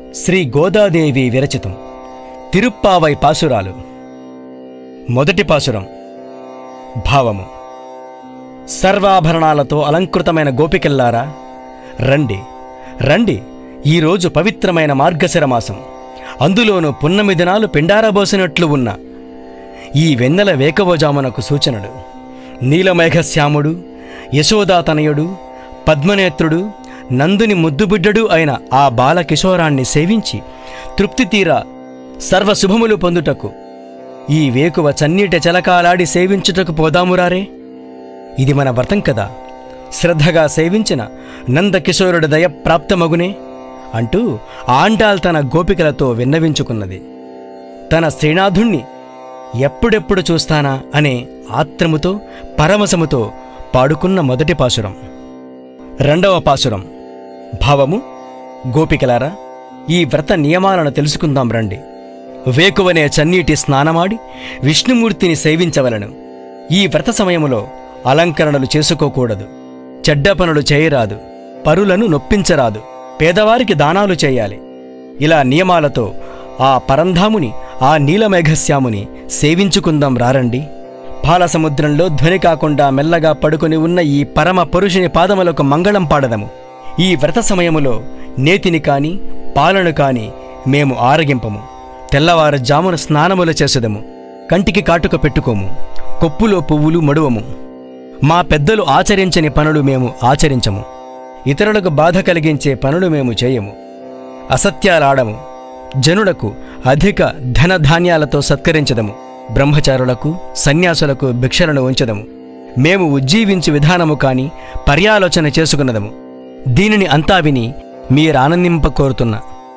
శ్రీ గోదాదేవి విరచితం తిరుప్పావై పాసురాలు మొదటి పాసురం భావము సర్వాభరణాలతో అలంకృతమైన గోపికల్లారా రండి రండి ఈరోజు పవిత్రమైన మార్గశిర మాసం అందులోనూ పున్నమి దినాలు పిండారబోసినట్లు ఉన్న ఈ వెన్నెల వేకవజామునకు సూచనలు నీలమేఘశ్యాముడు యశోదాతనయుడు పద్మనేత్రుడు నందుని ముద్దుబిడ్డడు అయిన ఆ బాలకిశోరాన్ని సేవించి తృప్తి తీరా సర్వశుభములు పొందుటకు ఈ వేకువ చన్నీట చలకాలాడి సేవించుటకు పోదామురారే ఇది మన వ్రతం కదా శ్రద్ధగా సేవించిన నందకిశోరుడి దయ ప్రాప్తమగునే అంటూ ఆండాల్ తన గోపికలతో విన్నవించుకున్నది తన శ్రీనాథుణ్ణి ఎప్పుడెప్పుడు చూస్తానా అనే ఆత్రముతో పరమశముతో పాడుకున్న మొదటి పాసురం రెండవ పాసురం భావము గోపికలారా ఈ వ్రత నియమాలను తెలుసుకుందాం రండి వేకువనే చన్నీటి స్నానమాడి విష్ణుమూర్తిని సేవించవలను ఈ వ్రత సమయములో అలంకరణలు చేసుకోకూడదు చెడ్డ పనులు చేయరాదు పరులను నొప్పించరాదు పేదవారికి దానాలు చేయాలి ఇలా నియమాలతో ఆ పరంధాముని ఆ నీలమేఘశ్యాముని సేవించుకుందాం రారండి పాలసముద్రంలో ధ్వని కాకుండా మెల్లగా పడుకొని ఉన్న ఈ పరమ పురుషుని పాదములకు మంగళం పాడదము ఈ వ్రత సమయములో నేతిని కాని పాలను కాని మేము ఆరగింపము తెల్లవారుజామున స్నానములు చేసేదము కంటికి కాటుక పెట్టుకోము కొప్పులో పువ్వులు మడువము మా పెద్దలు ఆచరించని పనులు మేము ఆచరించము ఇతరులకు బాధ కలిగించే పనులు మేము చేయము అసత్యాలాడము జనులకు అధిక ధనధాన్యాలతో సత్కరించదము బ్రహ్మచారులకు సన్యాసులకు భిక్షలను ఉంచదము మేము ఉజ్జీవించు విధానము కాని పర్యాలోచన చేసుకున్నదము దీనిని అంతా విని మీరానందింప కోరుతున్నా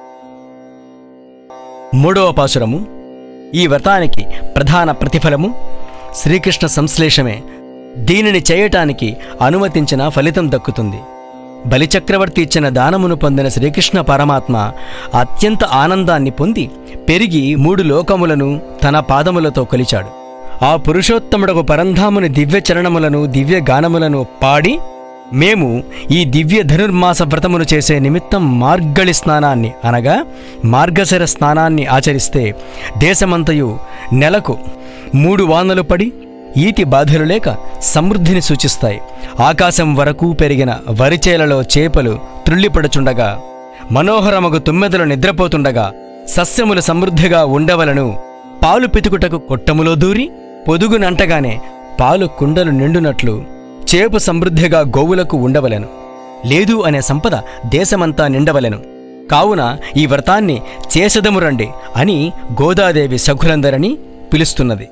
మూడవ పాసురము ఈ వ్రతానికి ప్రధాన ప్రతిఫలము శ్రీకృష్ణ సంశ్లేషమే దీనిని చేయటానికి అనుమతించిన ఫలితం దక్కుతుంది బలిచక్రవర్తి ఇచ్చిన దానమును పొందిన శ్రీకృష్ణ పరమాత్మ అత్యంత ఆనందాన్ని పొంది పెరిగి మూడు లోకములను తన పాదములతో కొలిచాడు ఆ పురుషోత్తముడకు పరంధాముని దివ్య చరణములను దివ్య గానములను పాడి మేము ఈ దివ్య ధనుర్మాస వ్రతమును చేసే నిమిత్తం మార్గళి స్నానాన్ని అనగా మార్గశిర స్నానాన్ని ఆచరిస్తే దేశమంతయు నెలకు మూడు వానలు పడి ఈతి బాధలు లేక సమృద్ధిని సూచిస్తాయి ఆకాశం వరకు పెరిగిన వరిచేలలో చేపలు త్రుళ్ళిపడుచుండగా మనోహరమగు తుమ్మెదలు నిద్రపోతుండగా సస్యములు సమృద్ధిగా ఉండవలను పాలు పితుకుటకు కొట్టములో దూరి పొదుగునంటగానే పాలు కుండలు నిండునట్లు చేపు సమృద్ధిగా గోవులకు ఉండవలెను లేదు అనే సంపద దేశమంతా నిండవలెను కావున ఈ వ్రతాన్ని చేసదము రండి అని గోదాదేవి సఖులందరని పిలుస్తున్నది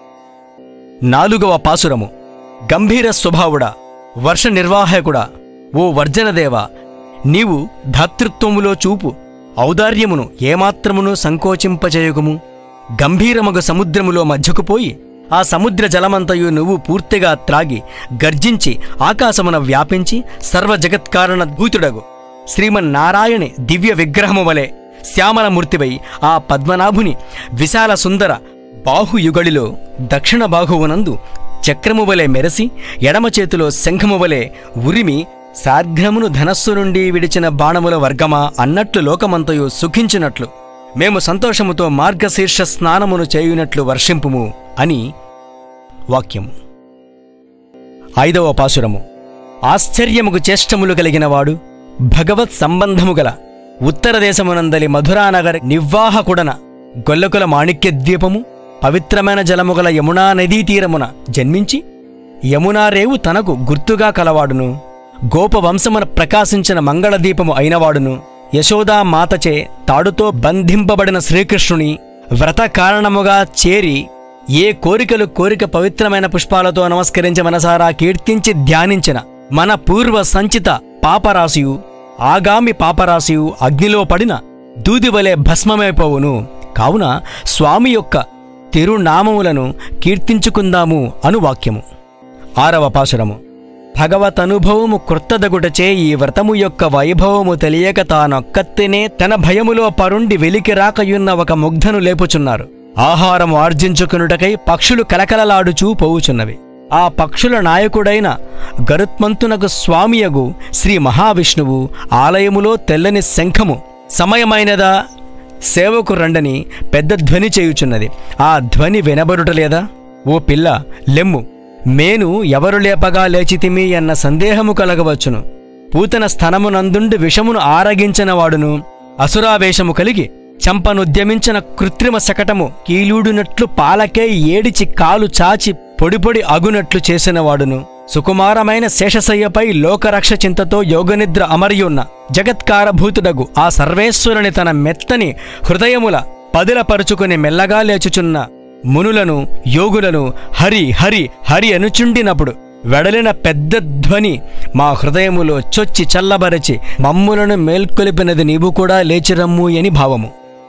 నాలుగవ పాసురము గంభీర స్వభావుడా వర్ష నిర్వాహకుడా ఓ వర్జనదేవ నీవు ధాతృత్వములో చూపు ఔదార్యమును ఏమాత్రమును సంకోచింపచేయకుము గంభీరమగు సముద్రములో మధ్యకు పోయి ఆ సముద్ర జలమంతయు నువ్వు పూర్తిగా త్రాగి గర్జించి ఆకాశమున వ్యాపించి సర్వజగత్కారణ భూతుడగు శ్రీమన్నారాయణి దివ్య విగ్రహము వలె శ్యామలమూర్తివై ఆ పద్మనాభుని విశాల సుందర బాహుయుగళిలో దక్షిణ బాహువునందు చక్రము వలె మెరసి ఎడమ చేతిలో శంఖము వలె ఉరిమి సార్ఘ్రమును ధనస్సు నుండి విడిచిన బాణముల వర్గమా అన్నట్లు లోకమంతయు సుఖించినట్లు మేము సంతోషముతో మార్గశీర్ష స్నానమును చేయునట్లు వర్షింపుము అని వాక్యము ఐదవ పాసురము ఆశ్చర్యముకు చేష్టములు కలిగినవాడు భగవత్ సంబంధము గల ఉత్తర దేశమునందలి మధురానగర్ నిర్వాహకుడన గొల్లకుల మాణిక్య ద్వీపము పవిత్రమైన జలముగల యమునా నదీ తీరమున జన్మించి యమునారేవు తనకు గుర్తుగా కలవాడును గోపవంశమున ప్రకాశించిన మంగళదీపము అయినవాడును యశోదా మాతచే తాడుతో బంధింపబడిన శ్రీకృష్ణుని వ్రత కారణముగా చేరి ఏ కోరికలు కోరిక పవిత్రమైన పుష్పాలతో నమస్కరించి మనసారా కీర్తించి ధ్యానించిన మన పూర్వ సంచిత పాపరాశియు ఆగామి పాపరాశియు అగ్నిలో పడిన దూదివలే భస్మమైపోవును కావున స్వామి యొక్క తిరునామములను కీర్తించుకుందాము అను వాక్యము ఆరవ పాసురము భగవతనుభవము కృత్తదగుటచే ఈ వ్రతము యొక్క వైభవము తెలియక తానొక్కత్తినే తన భయములో పరుండి వెలికి రాకయున్న ఒక ముగ్ధను లేపుచున్నారు ఆహారము ఆర్జించుకునుటకై పక్షులు కలకలలాడుచూ పోవుచున్నవి ఆ పక్షుల నాయకుడైన గరుత్మంతునకు స్వామియగు శ్రీ మహావిష్ణువు ఆలయములో తెల్లని శంఖము సమయమైనదా సేవకు రండని పెద్ద ధ్వని చేయుచున్నది ఆ ధ్వని వినబడుటలేదా ఓ పిల్ల లెమ్ము మేను ఎవరు లేపగా లేచితిమి అన్న సందేహము కలగవచ్చును పూతన స్థనమునందుండి విషమును ఆరగించిన వాడును అసురావేశము కలిగి చంపనుద్యమించిన కృత్రిమ శకటము కీలుడునట్లు పాలకే ఏడిచి కాలు చాచి పొడిపొడి అగునట్లు చేసినవాడును సుకుమారమైన శేషశయ్యపై లోకరక్ష చింతతో యోగనిద్ర అమరియున్న జగత్కారభూతుడగు ఆ సర్వేశ్వరుని తన మెత్తని హృదయముల పదిలపరుచుకుని మెల్లగా లేచుచున్న మునులను యోగులను హరి హరి హరి అనుచుండినప్పుడు వెడలిన పెద్ద ధ్వని మా హృదయములో చొచ్చి చల్లబరచి మమ్ములను మేల్కొలిపినది నీవు కూడా లేచిరమ్ము అని భావము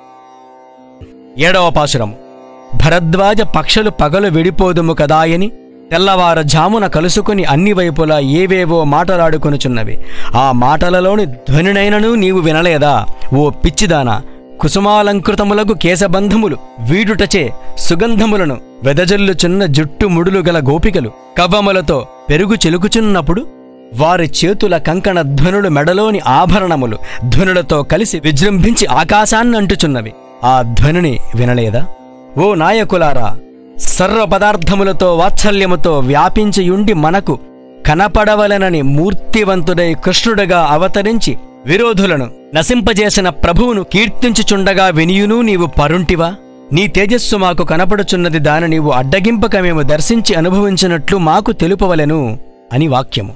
ఏడవ పాసురము భరద్వాజ పక్షులు పగలు విడిపోదుము కదాయని తెల్లవార జామున కలుసుకుని అన్ని వైపులా ఏవేవో మాటలాడుకొనుచున్నవి ఆ మాటలలోని ధ్వనినైనను నీవు వినలేదా ఓ పిచ్చిదానా కుసుమాలంకృతములకు కేశబంధములు వీడుటచే సుగంధములను వెదజల్లుచున్న జుట్టు ముడులు గల గోపికలు కవ్వములతో పెరుగు చెలుకుచున్నప్పుడు వారి చేతుల కంకణ ధ్వనులు మెడలోని ఆభరణములు ధ్వనులతో కలిసి విజృంభించి ఆకాశాన్నంటుచున్నవి ఆ ధ్వనిని వినలేదా ఓ నాయకులారా సర్వ పదార్థములతో వాత్సల్యముతో వ్యాపించియుండి మనకు కనపడవలెనని మూర్తివంతుడై కృష్ణుడుగా అవతరించి విరోధులను నశింపజేసిన ప్రభువును కీర్తించుచుండగా వినియునూ నీవు పరుంటివా నీ తేజస్సు మాకు కనపడుచున్నది దాని నీవు అడ్డగింపక మేము దర్శించి అనుభవించినట్లు మాకు తెలుపవలెను అని వాక్యము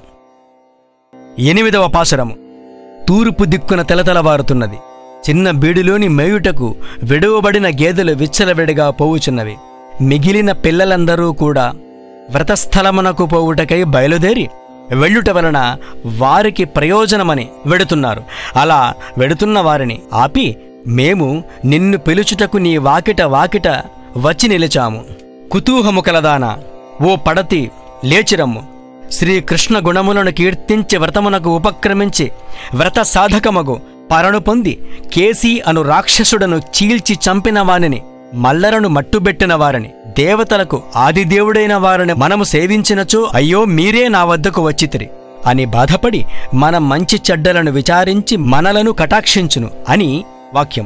ఎనిమిదవ పాసురము తూర్పు దిక్కున తెలతెలవారుతున్నది చిన్న బీడులోని మేయుటకు విడువబడిన గేదెలు విచ్చలవిడిగా పోవుచున్నవి మిగిలిన పిల్లలందరూ కూడా వ్రతస్థలమునకు పోవుటకై బయలుదేరి వెళ్ళుట వలన వారికి ప్రయోజనమని వెడుతున్నారు అలా వెడుతున్న వారిని ఆపి మేము నిన్ను పిలుచుటకు నీ వాకిట వాకిట వచ్చి నిలిచాము కుతూహము కలదానా ఓ పడతి లేచిరమ్ము శ్రీకృష్ణ గుణములను కీర్తించి వ్రతమునకు ఉపక్రమించి వ్రత సాధకమగు పరను పొంది కేసీ అను రాక్షసుడను చీల్చి చంపిన వానిని మల్లరను మట్టుబెట్టిన వారిని దేవతలకు ఆదిదేవుడైన వారిని మనము సేవించినచో అయ్యో మీరే నా వద్దకు వచ్చితిరి అని బాధపడి మన మంచి చెడ్డలను విచారించి మనలను కటాక్షించును అని వాక్యం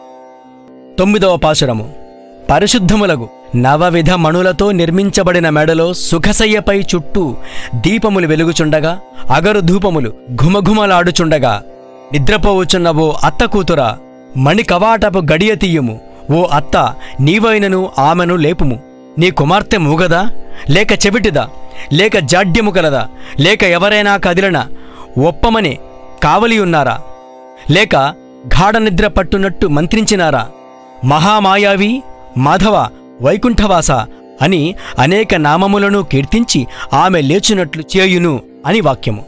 తొమ్మిదవ పాసురము పరిశుద్ధములగు నవవిధ మణులతో నిర్మించబడిన మెడలో సుఖసయ్యపై చుట్టూ దీపములు వెలుగుచుండగా అగరు ధూపములు ఘుమఘుమలాడుచుండగా నిద్రపోవుచున్న ఓ అత్త కూతురా మణి కవాటపు గడియ తీయుము ఓ అత్త నీవైనను ఆమెను లేపుము నీ కుమార్తె మూగదా లేక చెవిటిదా లేక జాడ్యము కలదా లేక ఎవరైనా కదిలిన ఒప్పమని కావలియున్నారా లేక గాఢనిద్ర పట్టునట్టు మంత్రించినారా మహామాయావి మాధవ వైకుంఠవాస అని అనేక నామములను కీర్తించి ఆమె లేచునట్లు చేయును అని వాక్యము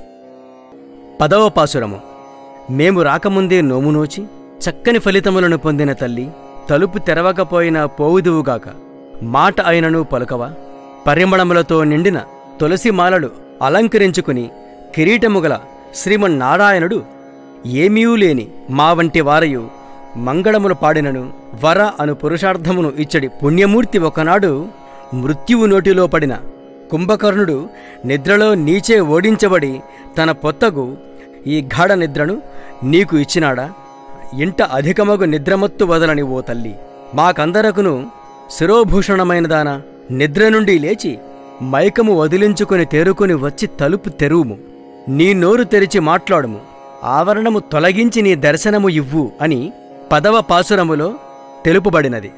పదవ పాసురము మేము రాకముందే నోము నోచి చక్కని ఫలితములను పొందిన తల్లి తలుపు తెరవకపోయినా పోవుదువుగాక మాట అయినను పలుకవా పరిమళములతో నిండిన తులసి మాలలు అలంకరించుకుని కిరీటముగల శ్రీమన్నారాయణుడు ఏమీయూ లేని మా వంటి వారయు మంగళములు పాడినను వర అను పురుషార్థమును ఇచ్చడి పుణ్యమూర్తి ఒకనాడు మృత్యువు నోటిలో పడిన కుంభకర్ణుడు నిద్రలో నీచే ఓడించబడి తన పొత్తగు ఈ గాఢ నిద్రను నీకు ఇచ్చినాడా ఇంట అధికమగు నిద్రమత్తు వదలని ఓ తల్లి మాకందరకును శిరోభూషణమైనదానా నిద్ర నుండి లేచి మైకము వదిలించుకుని తేరుకుని వచ్చి తలుపు తెరువుము నీ నోరు తెరిచి మాట్లాడుము ఆవరణము తొలగించి నీ దర్శనము ఇవ్వు అని పదవ పాసురములో తెలుపుబడినది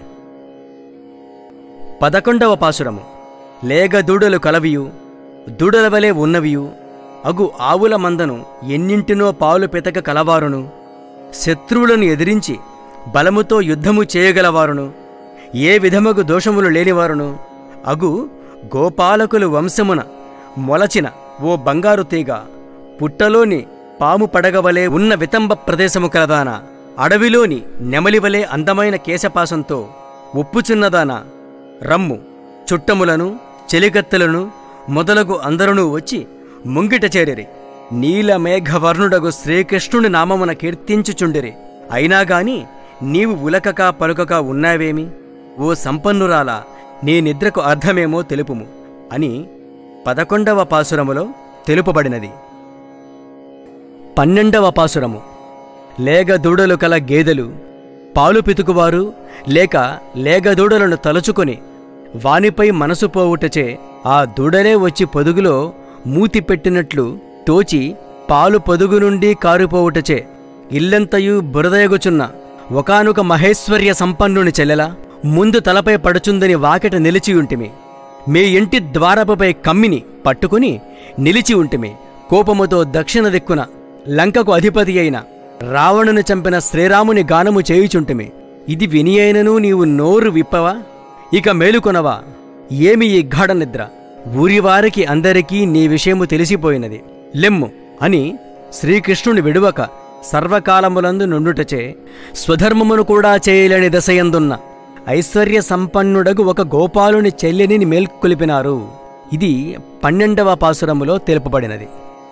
పదకొండవ పాసురము లేగ దూడలు కలవియు దూడల వలె ఉన్నవియు అగు ఆవుల మందను ఎన్నింటినో పాలు పెతక కలవారును శత్రువులను ఎదిరించి బలముతో యుద్ధము చేయగలవారును ఏ విధముగు దోషములు లేనివారును అగు గోపాలకులు వంశమున మొలచిన ఓ బంగారు తీగ పుట్టలోని పాము పడగవలే ఉన్న వితంబ ప్రదేశము కలదానా అడవిలోని నెమలివలే అందమైన కేశపాసంతో ఒప్పుచున్నదానా రమ్ము చుట్టములను చెలికత్తెలను మొదలగు అందరునూ వచ్చి ముంగిట చేరిరి నీలమేఘవర్ణుడగు శ్రీకృష్ణుని నామమున కీర్తించుచుండిరి అయినా గాని నీవు ఉలకక పలుకక ఉన్నావేమి ఓ సంపన్నురాలా నీ నిద్రకు అర్థమేమో తెలుపుము అని పదకొండవ పాసురములో తెలుపబడినది పన్నెండవ పాసురము లేగదూడలు కల గేదెలు పాలు పితుకువారు లేక లేగదూడలను తలుచుకొని వానిపై మనసు పోవుటచే ఆ దూడలే వచ్చి పొదుగులో మూతి పెట్టినట్లు తోచి పాలు పొదుగు నుండి కారిపోవుటచే ఇల్లంతయు బురదయగుచున్న ఒకానొక మహేశ్వర్య సంపన్నుని చెల్లెల ముందు తలపై పడుచుందని వాకిట నిలిచి ఉంటిమి మీ ఇంటి ద్వారపుపై కమ్మిని పట్టుకుని నిలిచి ఉంటిమి కోపముతో దక్షిణ దిక్కున లంకకు అధిపతి అయిన రావణుని చంపిన శ్రీరాముని గానము చేయుచుంటిమి ఇది విని అయినను నీవు నోరు విప్పవా ఇక మేలుకొనవా ఏమి ఈ గాఢ నిద్ర ఊరివారికి అందరికీ నీ విషయము తెలిసిపోయినది లెమ్ము అని శ్రీకృష్ణుని విడువక సర్వకాలములందు నుండుటచే స్వధర్మమును కూడా చేయలేని దశయందున్న ఐశ్వర్య సంపన్నుడగు ఒక గోపాలుని చెల్లెని మేల్కొలిపినారు ఇది పన్నెండవ పాసురములో తెలుపబడినది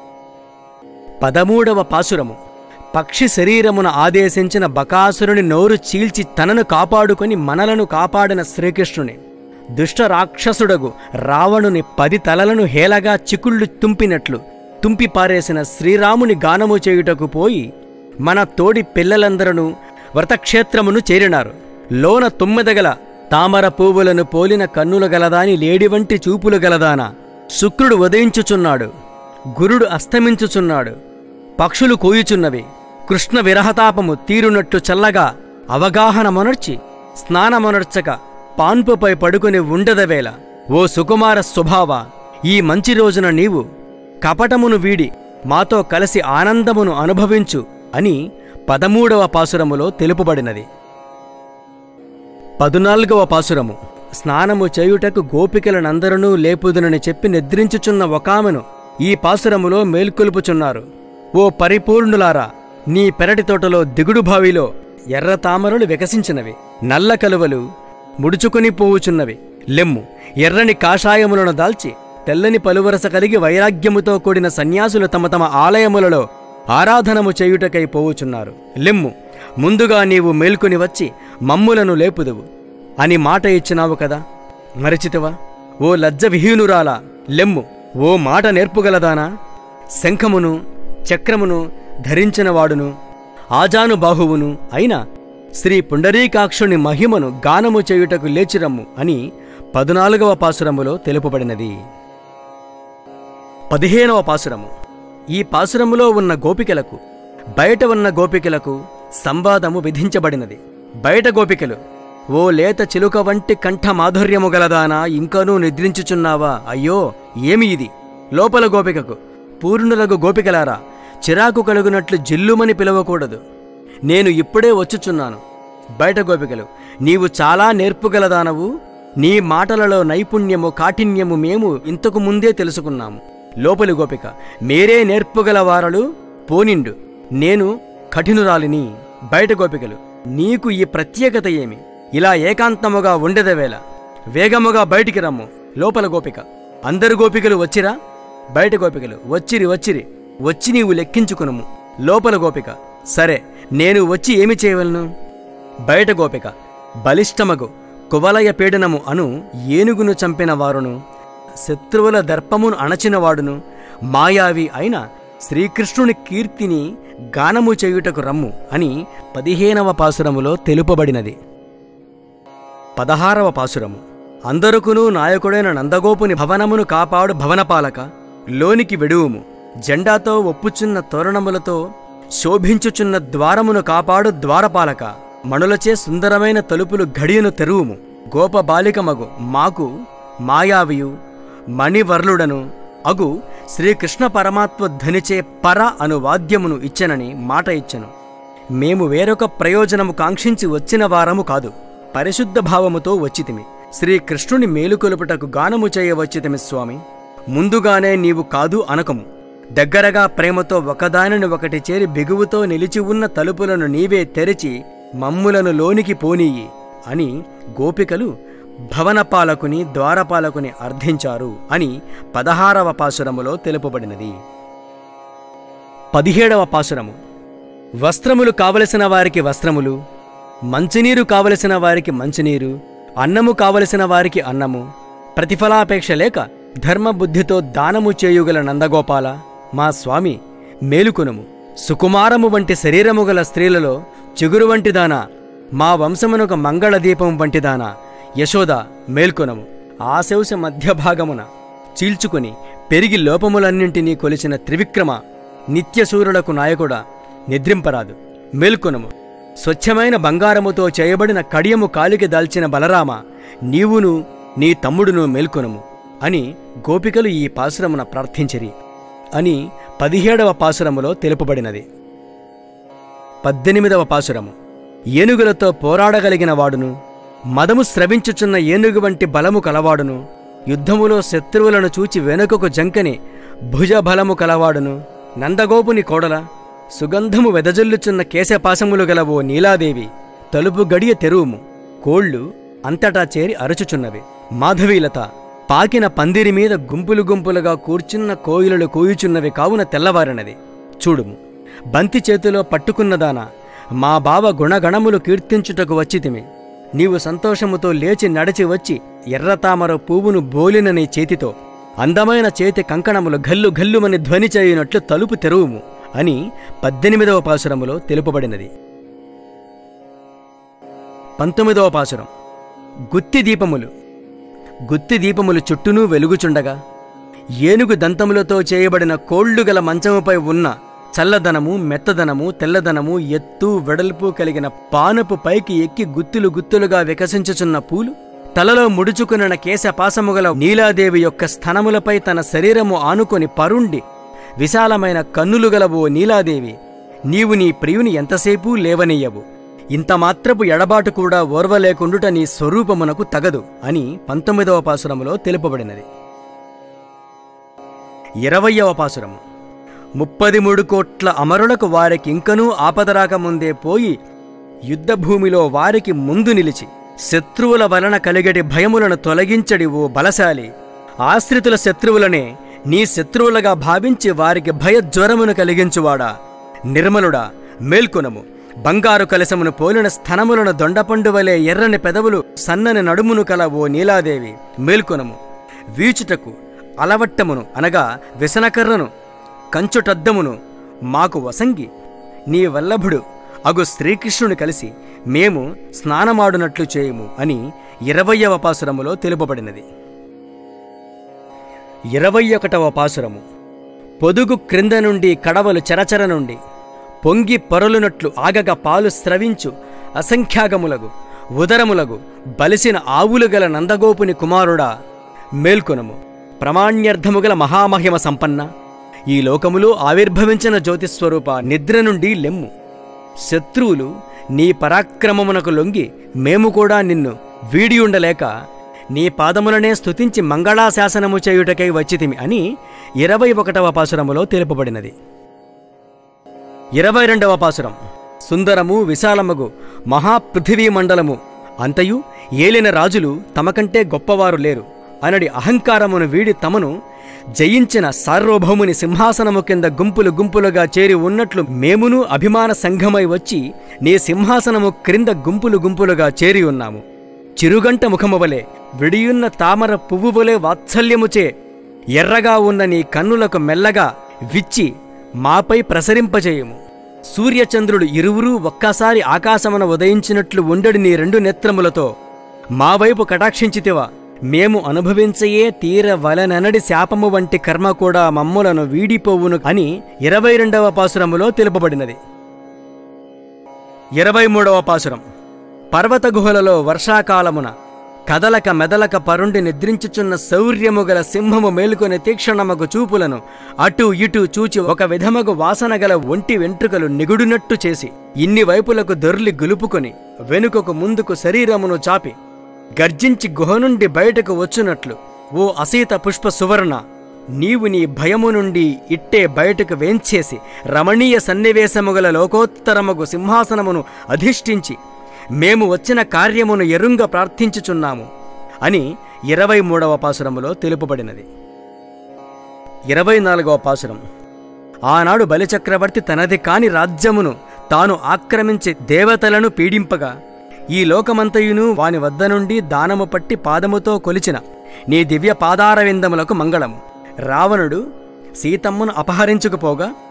పదమూడవ పాసురము పక్షి శరీరమున ఆదేశించిన బకాసురుని నోరు చీల్చి తనను కాపాడుకొని మనలను కాపాడిన శ్రీకృష్ణుని దుష్ట రాక్షసుడగు రావణుని పది తలలను హేలగా చికుళ్ళు తుంపినట్లు తుంపి పారేసిన శ్రీరాముని గానము చేయుటకు పోయి మన తోడి పిల్లలందరూ వ్రతక్షేత్రమును చేరినారు లోన తుమ్మెదగల తామర పువ్వులను పోలిన కన్నుల గలదాని లేడి వంటి చూపులు గలదాన శుక్రుడు ఉదయించుచున్నాడు గురుడు అస్తమించుచున్నాడు పక్షులు కోయుచున్నవి కృష్ణ విరహతాపము తీరునట్టు చల్లగా అవగాహనమొనర్చి స్నానమొనర్చక పాన్పుపై పడుకుని ఉండదవేళ ఓ సుకుమార స్వభావ ఈ మంచి రోజున నీవు కపటమును వీడి మాతో కలిసి ఆనందమును అనుభవించు అని పదమూడవ పాసురములో తెలుపబడినది పదునాల్గవ పాసురము స్నానము చేయుటకు గోపికలనందరూ లేపుదునని చెప్పి నిద్రించుచున్న ఒకామెను ఈ పాసురములో మేల్కొల్పుచున్నారు ఓ పరిపూర్ణులారా నీ పెరటి తోటలో దిగుడు బావిలో ఎర్ర తామరలు వికసించినవి నల్ల కలువలు ముడుచుకొని పోవుచున్నవి లెమ్ము ఎర్రని కాషాయములను దాల్చి తెల్లని పలువరస కలిగి వైరాగ్యముతో కూడిన సన్యాసులు తమ తమ ఆలయములలో ఆరాధనము చేయుటకై పోవుచున్నారు లెమ్ము ముందుగా నీవు మేల్కొని వచ్చి మమ్ములను లేపుదువు అని మాట ఇచ్చినావు కదా మరచితివా ఓ లజ్జ విహీనురాలా లెమ్ము ఓ మాట నేర్పుగలదానా శంఖమును చక్రమును ధరించినవాడును ఆజానుబాహువును అయిన శ్రీ పుండరీకాక్షుని మహిమను గానము చేయుటకు లేచిరమ్ము అని పదునాలుగవ పాసురములో తెలుపబడినది పదిహేనవ పాసురము ఈ పాసురములో ఉన్న గోపికలకు బయట ఉన్న గోపికలకు సంవాదము విధించబడినది బయట గోపికలు ఓ లేత చిలుక వంటి కంఠ మాధుర్యము గలదానా ఇంకనూ నిద్రించుచున్నావా అయ్యో ఏమి ఇది లోపల గోపికకు పూర్ణులకు గోపికలారా చిరాకు కలుగునట్లు జిల్లుమని పిలవకూడదు నేను ఇప్పుడే వచ్చుచున్నాను బయట గోపికలు నీవు చాలా నేర్పుగలదానవు నీ మాటలలో నైపుణ్యము కాఠిన్యము మేము ఇంతకు ముందే తెలుసుకున్నాము లోపలి గోపిక మీరే నేర్పుగల వారలు పోనిండు నేను కఠినురాలిని బయట గోపికలు నీకు ఈ ప్రత్యేకత ఏమి ఇలా ఏకాంతముగా ఉండేదవేళ వేగముగా బయటికి రమ్ము లోపల గోపిక అందరు గోపికలు వచ్చిరా బయట గోపికలు వచ్చిరి వచ్చిరి వచ్చి నీవు లెక్కించుకునుము లోపల గోపిక సరే నేను వచ్చి ఏమి చేయవలను బయట గోపిక బలిష్టమగు కువలయ పీడనము అను ఏనుగును చంపిన వారును శత్రువుల దర్పమును అణచినవాడును మాయావి అయిన శ్రీకృష్ణుని కీర్తిని గానము చేయుటకు రమ్ము అని పదిహేనవ పాసురములో తెలుపబడినది పదహారవ పాసురము అందరుకును నాయకుడైన నందగోపుని భవనమును కాపాడు భవనపాలక లోనికి వెడువుము జెండాతో ఒప్పుచున్న తోరణములతో శోభించుచున్న ద్వారమును కాపాడు ద్వారపాలక మణులచే సుందరమైన తలుపులు గడియను తెరువుము గోప బాలికమగు మాకు మాయావియు మణివర్లుడను అగు శ్రీకృష్ణ పరమాత్మ ధ్వనిచే పర అను వాద్యమును ఇచ్చెనని మాట ఇచ్చెను మేము వేరొక ప్రయోజనము కాంక్షించి వచ్చిన వారము కాదు పరిశుద్ధ భావముతో వచ్చితిమి శ్రీకృష్ణుని మేలుకొలుపుటకు గానము చేయవచ్చితిమి స్వామి ముందుగానే నీవు కాదు అనకము దగ్గరగా ప్రేమతో ఒకదానిని ఒకటి చేరి బిగువుతో నిలిచి ఉన్న తలుపులను నీవే తెరిచి మమ్ములను లోనికి పోనీయి అని గోపికలు భవనపాలకుని ద్వారపాలకుని అర్థించారు అని పదహారవ పాసురములో తెలుపబడినది పదిహేడవ పాసురము వస్త్రములు కావలసిన వారికి వస్త్రములు మంచినీరు కావలసిన వారికి మంచినీరు అన్నము కావలసిన వారికి అన్నము ప్రతిఫలాపేక్ష లేక ధర్మబుద్ధితో దానము చేయుగల నందగోపాల మా స్వామి మేలుకొనుము సుకుమారము వంటి శరీరము గల స్త్రీలలో చిగురు వంటిదానా మా వంశమునొక మంగళ దీపం వంటిదానా యశోద మేల్కొనము ఆశౌస మధ్య భాగమున చీల్చుకొని పెరిగి లోపములన్నింటినీ కొలిచిన త్రివిక్రమ నిత్యసూరులకు నాయకుడా నిద్రింపరాదు మేల్కొనము స్వచ్ఛమైన బంగారముతో చేయబడిన కడియము కాలికి దాల్చిన బలరామ నీవును నీ తమ్ముడును మేల్కొనము అని గోపికలు ఈ పాసురమున ప్రార్థించిరి అని పదిహేడవ పాసురములో తెలుపబడినది పద్దెనిమిదవ పాసురము ఏనుగులతో పోరాడగలిగిన వాడును మదము స్రవించుచున్న ఏనుగు వంటి బలము కలవాడును యుద్ధములో శత్రువులను చూచి వెనుకకు జంకని భుజబలము కలవాడును నందగోపుని కోడల సుగంధము వెదజల్లుచున్న కేశపాశములు గల ఓ నీలాదేవి తలుపు గడియ తెరువుము కోళ్ళు అంతటా చేరి అరచుచున్నవి మాధవీలత పాకిన పందిరి మీద గుంపులు గుంపులుగా కూర్చున్న కోయిలలు కూయుచున్నవి కావున తెల్లవారినది చూడుము బంతి చేతిలో పట్టుకున్నదానా మా బావ గుణగణములు కీర్తించుటకు వచ్చితిమి నీవు సంతోషముతో లేచి నడిచి వచ్చి ఎర్రతామర పువ్వును బోలిన నీ చేతితో అందమైన చేతి కంకణములు గల్లు గల్లుమని ధ్వని చేయునట్లు తలుపు తెరువుము అని పద్దెనిమిదవ పాసురములో తెలుపబడినది పంతొమ్మిదవ పాసురం గుత్తి దీపములు గుత్తి దీపములు చుట్టూనూ వెలుగుచుండగా ఏనుగు దంతములతో చేయబడిన కోళ్లు గల మంచముపై ఉన్న చల్లదనము మెత్తదనము తెల్లదనము ఎత్తు వెడల్పు కలిగిన పానపు పైకి ఎక్కి గుత్తులు గుత్తులుగా వికసించుచున్న పూలు తలలో ముడుచుకున్న కేశపాసము గల నీలాదేవి యొక్క స్థనములపై తన శరీరము ఆనుకొని పరుండి విశాలమైన కన్నులు గల ఓ నీలాదేవి నీవు నీ ప్రియుని ఎంతసేపు లేవనెయ్యవు ఇంత మాత్రపు ఎడబాటు కూడా ఓర్వలేకుండుట నీ స్వరూపమునకు తగదు అని పంతొమ్మిదవ పాసురములో తెలుపబడినది ఇరవయవ పాసురము ముప్పది మూడు కోట్ల అమరులకు వారికి ఇంకనూ ఆపదరాకముందే పోయి యుద్ధభూమిలో వారికి ముందు నిలిచి శత్రువుల వలన కలిగడి భయములను తొలగించడి ఓ బలశాలి ఆశ్రితుల శత్రువులనే నీ శత్రువులుగా భావించి వారికి భయజ్వరమును కలిగించువాడా నిర్మలుడా మేల్కొనము బంగారు కలశమును పోలిన స్థనములను దొండపండు వలె ఎర్రని పెదవులు సన్నని నడుమును కల ఓ నీలాదేవి మేల్కొనము వీచుటకు అలవట్టమును అనగా వ్యసనకర్రను కంచుటద్దమును మాకు వసంగి నీ వల్లభుడు అగు శ్రీకృష్ణుని కలిసి మేము స్నానమాడునట్లు చేయుము అని ఇరవయవ పాసురములో తెలుపబడినది ఇరవై ఒకటవ పాసురము పొదుగు క్రింద నుండి కడవలు చెరచెర నుండి పొంగి పొరలునట్లు ఆగగ పాలు స్రవించు అసంఖ్యాగములగు ఉదరములగు బలిసిన ఆవులు గల నందగోపుని కుమారుడా మేల్కొనము ప్రమాణ్యర్థము గల మహామహిమ సంపన్న ఈ లోకములో ఆవిర్భవించిన జ్యోతిస్వరూప నిద్ర నుండి లెమ్ము శత్రువులు నీ పరాక్రమమునకు లొంగి మేము కూడా నిన్ను వీడియుండలేక నీ పాదములనే స్తుతించి మంగళాశాసనము చేయుటకై వచ్చితిమి అని ఇరవై ఒకటవ పాసురములో తెలుపబడినది ఇరవై రెండవ పాసురం సుందరము విశాలమగు మహాపృథివీ మండలము అంతయు ఏలిన రాజులు తమకంటే గొప్పవారు లేరు అనడి అహంకారమును వీడి తమను జయించిన సార్వభౌముని సింహాసనము కింద గుంపులు గుంపులుగా చేరి ఉన్నట్లు మేమును అభిమాన సంఘమై వచ్చి నీ సింహాసనము క్రింద గుంపులు గుంపులుగా చేరి ఉన్నాము చిరుగంట ముఖము వలె విడియున్న తామర పువ్వు వలె వాత్సల్యముచే ఎర్రగా ఉన్న నీ కన్నులకు మెల్లగా విచ్చి మాపై ప్రసరింపజేయము సూర్యచంద్రుడు ఇరువురూ ఒక్కసారి ఆకాశమున ఉదయించినట్లు ఉండడి నీ రెండు నేత్రములతో మా వైపు కటాక్షించితివా మేము అనుభవించయే తీరవలననడి శాపము వంటి కర్మ కూడా మమ్ములను వీడిపోవును అని ఇరవై రెండవ పాసురములో తెలుపబడినది ఇరవై మూడవ పాసురం పర్వత గుహలలో వర్షాకాలమున కదలక మెదలక పరుండి నిద్రించుచున్న శౌర్యము గల సింహము మేలుకొని తీక్షణమగు చూపులను అటు ఇటు చూచి ఒక విధమగు వాసన గల ఒంటి వెంట్రుకలు నిగుడునట్టు చేసి ఇన్ని వైపులకు దొర్లి గులుపుకొని వెనుకకు ముందుకు శరీరమును చాపి గర్జించి గుహ నుండి బయటకు వచ్చునట్లు ఓ అసీత పుష్ప సువర్ణ నీవు నీ భయము నుండి ఇట్టే బయటకు వేంచేసి రమణీయ సన్నివేశముగల లోకోత్తరమగు సింహాసనమును అధిష్ఠించి మేము వచ్చిన కార్యమును ఎరుంగ ప్రార్థించుచున్నాము అని ఇరవై మూడవ పాసురములో తెలుపబడినది ఇరవై నాలుగవ పాసురం ఆనాడు బలిచక్రవర్తి తనది కాని రాజ్యమును తాను ఆక్రమించి దేవతలను పీడింపగా ఈ లోకమంతయును వాని వద్ద నుండి దానము పట్టి పాదముతో కొలిచిన నీ దివ్య పాదారవిందములకు మంగళము రావణుడు సీతమ్మను అపహరించుకుపోగా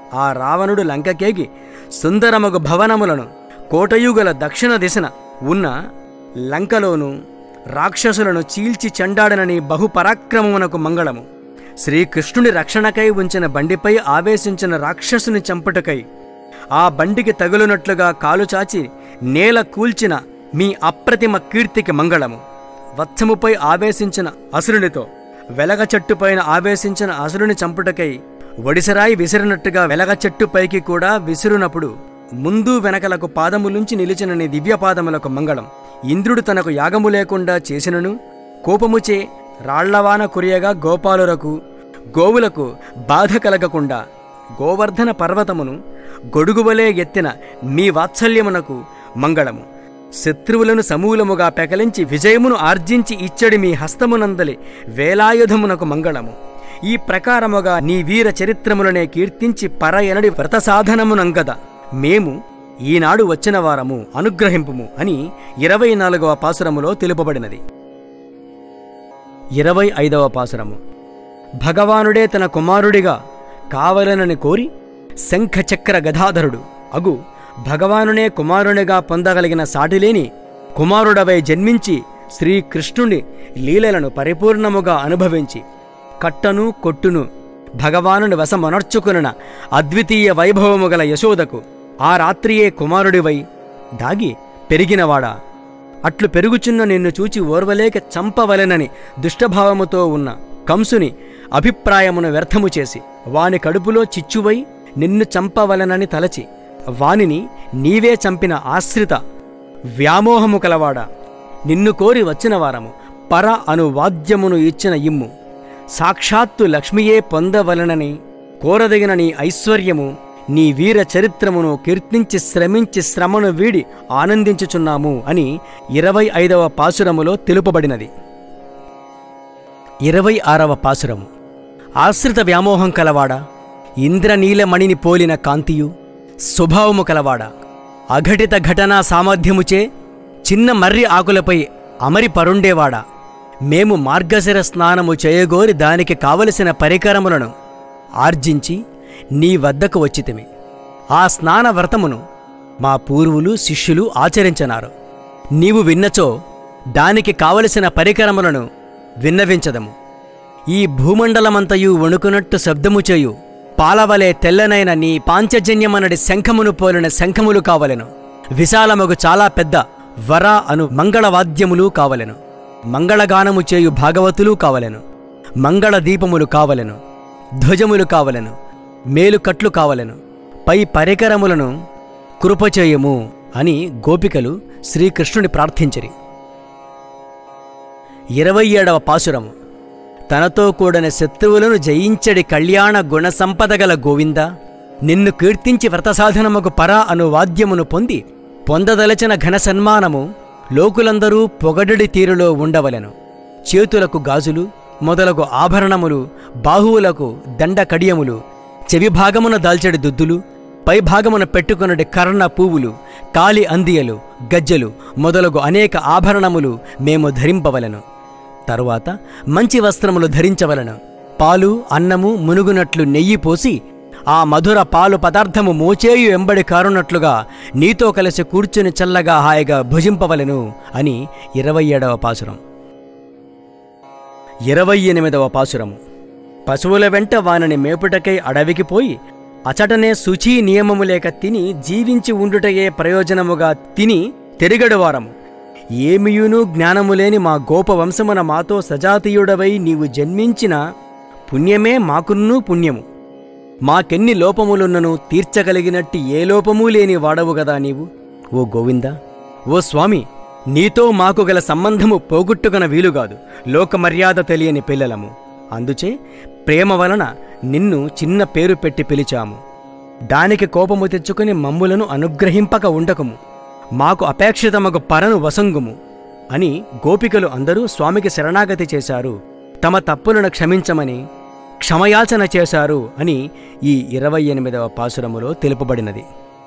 ఆ రావణుడు లంకకేగి సుందరమగు భవనములను కోటయుగల దక్షిణ దిశన ఉన్న లంకలోను రాక్షసులను చీల్చి చెండాడనని బహుపరాక్రమమునకు మంగళము శ్రీకృష్ణుని రక్షణకై ఉంచిన బండిపై ఆవేశించిన రాక్షసుని చంపుటకై ఆ బండికి తగులునట్లుగా కాలు చాచి నేల కూల్చిన మీ అప్రతిమ కీర్తికి మంగళము వత్సముపై ఆవేశించిన అసురునితో వెలగ చెట్టుపైన ఆవేశించిన అసురుని చంపుటకై ఒడిసరాయి విసిరినట్టుగా వెలగ చెట్టుపైకి కూడా విసిరునప్పుడు ముందు వెనకలకు పాదములుంచి నిలిచిన నీ దివ్యపాదములకు మంగళం ఇంద్రుడు తనకు యాగము లేకుండా చేసినను కోపముచే రాళ్లవాన కురియగా గోపాలురకు గోవులకు బాధ కలగకుండా గోవర్ధన పర్వతమును గొడుగువలే ఎత్తిన మీ వాత్సల్యమునకు మంగళము శత్రువులను సమూలముగా పెకలించి విజయమును ఆర్జించి ఇచ్చడి మీ హస్తమునందలి వేలాయుధమునకు మంగళము ఈ ప్రకారముగా నీ వీర చరిత్రములనే కీర్తించి పరయనడి వ్రత సాధనమునంగద మేము ఈనాడు వచ్చిన వారము అనుగ్రహింపుము అని ఇరవై నాలుగవ పాసురములో తెలుపబడినది ఇరవై ఐదవ పాసురము భగవానుడే తన కుమారుడిగా కావలనని కోరి శంఖచక్ర గదాధరుడు అగు భగవానునే కుమారునిగా పొందగలిగిన సాటిలేని కుమారుడవై జన్మించి శ్రీకృష్ణుని లీలలను పరిపూర్ణముగా అనుభవించి కట్టను కొట్టును భగవానుని వశమనర్చుకున్న అద్వితీయ వైభవము గల యశోదకు ఆ రాత్రియే కుమారుడివై దాగి పెరిగినవాడా అట్లు పెరుగుచున్న నిన్ను చూచి ఓర్వలేక చంపవలెనని దుష్టభావముతో ఉన్న కంసుని అభిప్రాయమును వ్యర్థము చేసి వాని కడుపులో చిచ్చువై నిన్ను చంపవలెనని తలచి వానిని నీవే చంపిన ఆశ్రిత వ్యామోహము కలవాడా నిన్ను కోరి వచ్చిన వారము పర అను వాద్యమును ఇచ్చిన ఇమ్ము సాక్షాత్తు లక్ష్మియే పొందవలనని కోరదగిన నీ ఐశ్వర్యము నీ వీర చరిత్రమును కీర్తించి శ్రమించి శ్రమను వీడి ఆనందించుచున్నాము అని ఇరవై ఐదవ పాసురములో తెలుపబడినది ఇరవై ఆరవ పాసురము ఆశ్రిత వ్యామోహం కలవాడా ఇంద్రనీలమణిని పోలిన కాంతియు స్వభావము కలవాడా అఘటిత ఘటనా సామర్థ్యముచే చిన్న మర్రి ఆకులపై అమరి పరుండేవాడా మేము మార్గశిర స్నానము చేయగోరి దానికి కావలసిన పరికరములను ఆర్జించి నీ వద్దకు వచ్చితిమి ఆ స్నాన వ్రతమును మా పూర్వులు శిష్యులు ఆచరించనారు నీవు విన్నచో దానికి కావలసిన పరికరములను విన్నవించదము ఈ భూమండలమంతయు వణుకునట్టు శబ్దము చేయు పాలవలే తెల్లనైన నీ పాంచజన్యమనడి శంఖమును పోలిన శంఖములు కావలెను విశాలమగు చాలా పెద్ద వర అను మంగళవాద్యములు కావలెను మంగళగానము చేయు భాగవతులు కావలెను మంగళ దీపములు కావలెను ధ్వజములు కావలెను మేలుకట్లు కావలెను పై పరికరములను కృపచేయము అని గోపికలు శ్రీకృష్ణుని ప్రార్థించిరి ఇరవై ఏడవ పాసురము తనతో కూడని శత్రువులను జయించడి కళ్యాణ గుణసంపదగల గోవింద నిన్ను కీర్తించి వ్రతసాధనముకు పరా అను వాద్యమును పొంది పొందదలచిన ఘన సన్మానము లోకులందరూ పొగడడి తీరులో ఉండవలెను చేతులకు గాజులు మొదలగు ఆభరణములు బాహువులకు దండ కడియములు చెవి భాగమున దాల్చడి దుద్దులు పై భాగమున పెట్టుకొనడి కర్ణ పువ్వులు కాలి అందియలు గజ్జెలు మొదలగు అనేక ఆభరణములు మేము ధరింపవలెను తరువాత మంచి వస్త్రములు ధరించవలను పాలు అన్నము మునుగునట్లు నెయ్యి పోసి ఆ మధుర పాలు పదార్థము మోచేయు ఎంబడి కారునట్లుగా నీతో కలిసి కూర్చుని చల్లగా హాయిగా భుజింపవలెను అని ఇరవై ఏడవ పాసురం ఇరవై ఎనిమిదవ పాసురము పశువుల వెంట వానిని మేపుటకై అడవికి పోయి అచటనే శుచి నియమము లేక తిని జీవించి ఉండుటయే ప్రయోజనముగా తిని తెరిగడువారము ఏమియును జ్ఞానము లేని మా గోప వంశమున మాతో సజాతీయుడవై నీవు జన్మించిన పుణ్యమే మాకున్నూ పుణ్యము మాకెన్ని లోపములున్నను తీర్చగలిగినట్టి ఏ లోపమూ లేని వాడవు గదా నీవు ఓ గోవింద ఓ స్వామి నీతో మాకు గల సంబంధము పోగొట్టుకున వీలుగాదు లోకమర్యాద తెలియని పిల్లలము అందుచే ప్రేమ వలన నిన్ను చిన్న పేరు పెట్టి పిలిచాము దానికి కోపము తెచ్చుకుని మమ్ములను అనుగ్రహింపక ఉండకము మాకు అపేక్షితమగు పరను వసంగుము అని గోపికలు అందరూ స్వామికి శరణాగతి చేశారు తమ తప్పులను క్షమించమని క్షమయాచన చేశారు అని ఈ ఇరవై ఎనిమిదవ పాసురములో తెలుపబడినది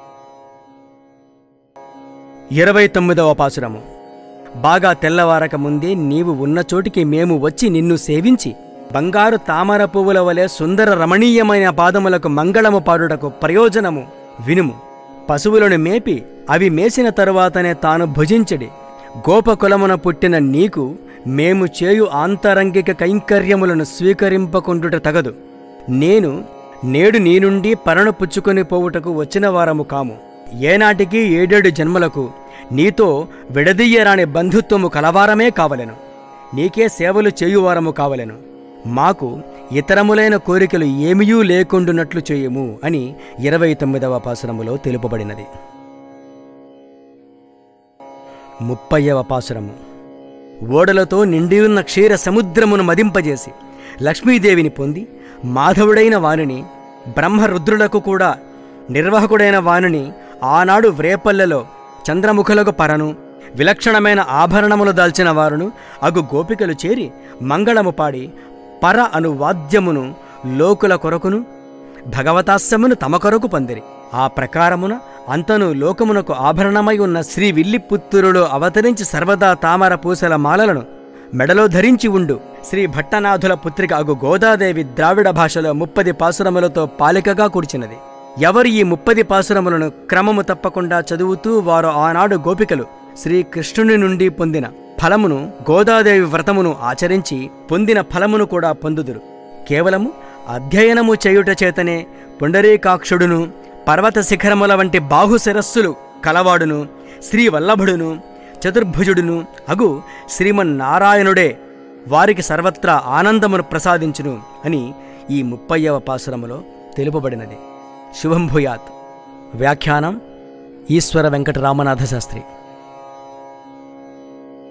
ఇరవై తొమ్మిదవ పాసురము బాగా తెల్లవారక ముందే నీవు ఉన్న చోటికి మేము వచ్చి నిన్ను సేవించి బంగారు తామర పువ్వుల వలె సుందర రమణీయమైన పాదములకు మంగళము పాడుటకు ప్రయోజనము వినుము పశువులను మేపి అవి మేసిన తరువాతనే తాను భుజించడి గోపకులమున పుట్టిన నీకు మేము చేయు ఆంతరంగిక కైంకర్యములను స్వీకరింపకుండుట తగదు నేను నేడు నీ నుండి పరను పుచ్చుకొని పోవుటకు వచ్చిన వారము కాము ఏనాటికి ఏడేడు జన్మలకు నీతో విడదీయరాని బంధుత్వము కలవారమే కావలెను నీకే సేవలు చేయువారము కావలెను మాకు ఇతరములైన కోరికలు ఏమీయూ లేకుండునట్లు చేయము అని ఇరవై తొమ్మిదవ పాసురములో తెలుపబడినది ముప్పైవ పాసురము ఓడలతో నిండి ఉన్న క్షీర సముద్రమును మదింపజేసి లక్ష్మీదేవిని పొంది మాధవుడైన వాణిని బ్రహ్మరుద్రులకు కూడా నిర్వాహకుడైన వాణిని ఆనాడు వ్రేపల్లెలో చంద్రముఖులకు పరను విలక్షణమైన ఆభరణములు దాల్చిన వారును అగు గోపికలు చేరి మంగళము పాడి పర అను వాద్యమును లోకుల కొరకును భగవతాస్యమును తమ కొరకు పొందిరి ఆ ప్రకారమున అంతను లోకమునకు ఆభరణమై ఉన్న శ్రీ విల్లిపుత్తురులో అవతరించి సర్వదా తామర పూసల మాలలను మెడలో ధరించి ఉండు శ్రీ భట్టనాథుల పుత్రిక అగు గోదాదేవి ద్రావిడ భాషలో ముప్పది పాసురములతో పాలికగా కూర్చినది ఎవరు ఈ ముప్పది పాసురములను క్రమము తప్పకుండా చదువుతూ వారు ఆనాడు గోపికలు శ్రీకృష్ణుని నుండి పొందిన ఫలమును గోదాదేవి వ్రతమును ఆచరించి పొందిన ఫలమును కూడా పొందుదురు కేవలము అధ్యయనము చేయుట చేతనే పుండరీకాక్షుడును పర్వత శిఖరముల వంటి బాహు శిరస్సులు కలవాడును శ్రీవల్లభుడును చతుర్భుజుడును అగు శ్రీమన్నారాయణుడే వారికి సర్వత్రా ఆనందమును ప్రసాదించును అని ఈ ముప్పయ్యవ పాసురములో తెలుపబడినది శుభం భూయాత్ వ్యాఖ్యానం ఈశ్వర వెంకట రామనాథ శాస్త్రి